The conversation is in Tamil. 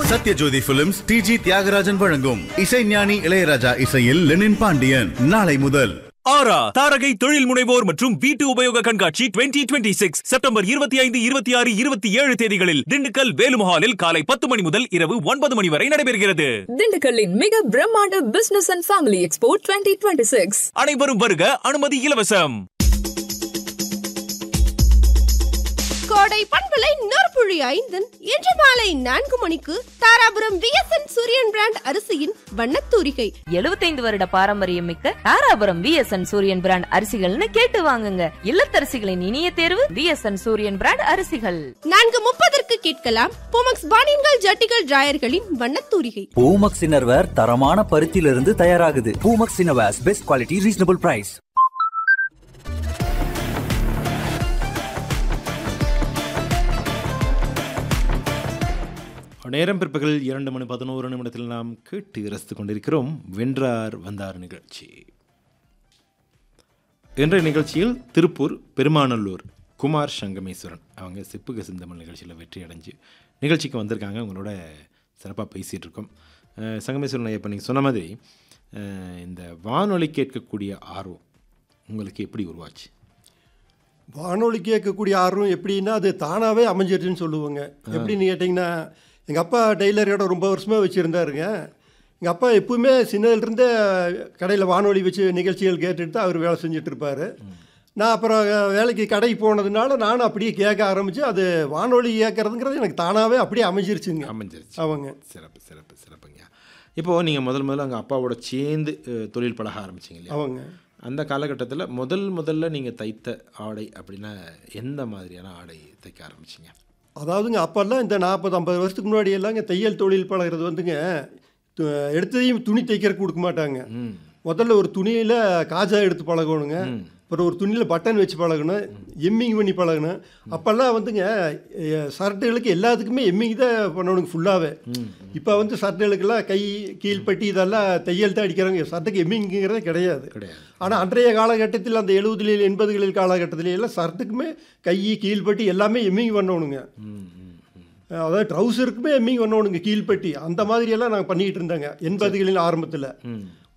சத்யஜோதி பிலிம்ஸ் டிஜி தியாகராஜன் வழங்கும் இசைஞானி இளையராஜா இசையில் லெனின் பாண்டியன் நாளை முதல் ஆரா தாரகை தொழில் முனைவோர் மற்றும் வீட்டு உபயோக கண்காட்சி 2026 சிக்ஸ் செப்டம்பர் இருபத்தி ஐந்து இருபத்தி ஆறு இருபத்தி ஏழு தேதிகளில் திண்டுக்கல் வேலுமஹாலில் காலை பத்து மணி முதல் இரவு ஒன்பது மணி வரை நடைபெறுகிறது திண்டுக்கல்லின் மிக பிரம்மாண்ட business and family expo twenty twenty six அனைவரும் வருக அனுமதி இலவசம் கோடை பண்பலை நொறுப்புழி ஐந்தன் இன்று மாலை நான்கு மணிக்கு தாராபுரம் விஎஸ்என் சூரியன் பிராண்ட் அரிசியின் வண்ணத்தூரிகை 75 வருட பாரம்பரியம் மிக்க தாராபுரம் விஎஸ்என் சூரியன் பிராண்ட் அரிசிகள்னு கேட்டு வாங்குங்க இல்லத்தரசிகளின் இனிய தேர்வு விஎஸ்என் சூரியன் பிராண்ட் அரிசிகள் நான்கு முப்பதற்கு கேட்கலாம் போமக்ஸ் பானின்கள் ஜட்டிகள் டிராயர்களின் வண்ணத்தூரிகை பூமக்ஸ் இன்னர்வேர் தரமான பருத்தியிலிருந்து தயாராகுது Poomex innerwears best quality reasonable price நேரம் பிற்பகல் இரண்டு மணி பதினோரு நிமிடத்தில் நாம் கேட்டு ரசித்துக் கொண்டிருக்கிறோம் வென்றார் வந்தார் நிகழ்ச்சி இன்றைய நிகழ்ச்சியில் திருப்பூர் பெருமாநல்லூர் குமார் சங்கமேஸ்வரன் அவங்க சிப்புக சிந்தமிழ் நிகழ்ச்சியில் வெற்றி அடைஞ்சு நிகழ்ச்சிக்கு வந்திருக்காங்க உங்களோட சிறப்பாக பேசிகிட்டு இருக்கோம் அஹ் சங்கமேஸ்வரன் இப்போ நீங்கள் சொன்ன மாதிரி அஹ் இந்த வானொலி கேட்கக்கூடிய ஆர்வம் உங்களுக்கு எப்படி உருவாச்சு வானொலி கேட்கக்கூடிய ஆர்வம் எப்படின்னா அது தானாகவே அமைஞ்சிருச்சுன்னு சொல்லுவாங்க எப்படின்னு கேட்டிங்கன்னா எங்கள் அப்பா டெய்லர் இடம் ரொம்ப வருஷமாக வச்சுருந்தாருங்க எங்கள் அப்பா எப்பவுமே சின்னதுலேருந்தே கடையில் வானொலி வச்சு நிகழ்ச்சிகள் கேட்டுட்டு தான் அவர் வேலை செஞ்சுட்டு இருப்பார் நான் அப்புறம் வேலைக்கு கடைக்கு போனதுனால நானும் அப்படியே கேட்க ஆரம்பித்து அது வானொலி கேட்குறதுங்கிறது எனக்கு தானாகவே அப்படியே அமைஞ்சிருச்சுங்க அமைஞ்சிருச்சு அவங்க சிறப்பு சிறப்பு சிறப்புங்க இப்போது நீங்கள் முதல் முதல்ல அங்கே அப்பாவோட சேர்ந்து அஹ், தொழில் பழக ஆரம்பிச்சிங்க இல்லையா அவங்க அந்த காலகட்டத்தில் முதல் முதல்ல நீங்கள் தைத்த ஆடை அப்படின்னா எந்த மாதிரியான ஆடை தைக்க ஆரம்பிச்சிங்க அதாவதுங்க அப்போல்லாம் இந்த நாற்பது ஐம்பது வருஷத்துக்கு முன்னாடி எல்லாங்க தையல் தொழில் பழகிறது வந்துங்க து- எடுத்ததையும் துணி தைக்கிறதுக்கு கொடுக்க மாட்டாங்க ம் முதல்ல ஒரு துணியில் காஜா எடுத்து பழகணுங்க அப்புறம் ஒரு துணியில் பட்டன் வச்சு பழகணும் எம்மிங் பண்ணி பழகணும் அப்போல்லாம் வந்துங்க எ, ஷர்ட்டுகளுக்கு எல்லாத்துக்குமே எம்மிங் தான் பண்ணணுங்க ஃபுல்லாகவே இப்போ வந்து ஷர்ட்டுகளுக்கெல்லாம் கை கீழ்ப்பட்டி இதெல்லாம் தையல் தான் அடிக்கிறாங்க ஷர்ட்டுக்கு எம்மிங்கிறதே கிடையாது கிடையாது ஆனால் அன்றைய காலகட்டத்தில் அந்த எழுபதுகளில் எண்பதுகளில் காலகட்டத்தில எல்லாம் ஷர்ட்டுக்குமே கை கீழ்ப்பட்டி எல்லாமே எம்மிங் பண்ணணுங்க ம் ம் ம் அதாவது ட்ரௌசருக்குமே எம்மிங் பண்ணணுங்க கீழ்ப்பட்டி அந்த மாதிரியெல்லாம் நாங்கள் பண்ணிக்கிட்டு இருந்தாங்க எண்பதுகளின் ஆரம்பத்தில் ம்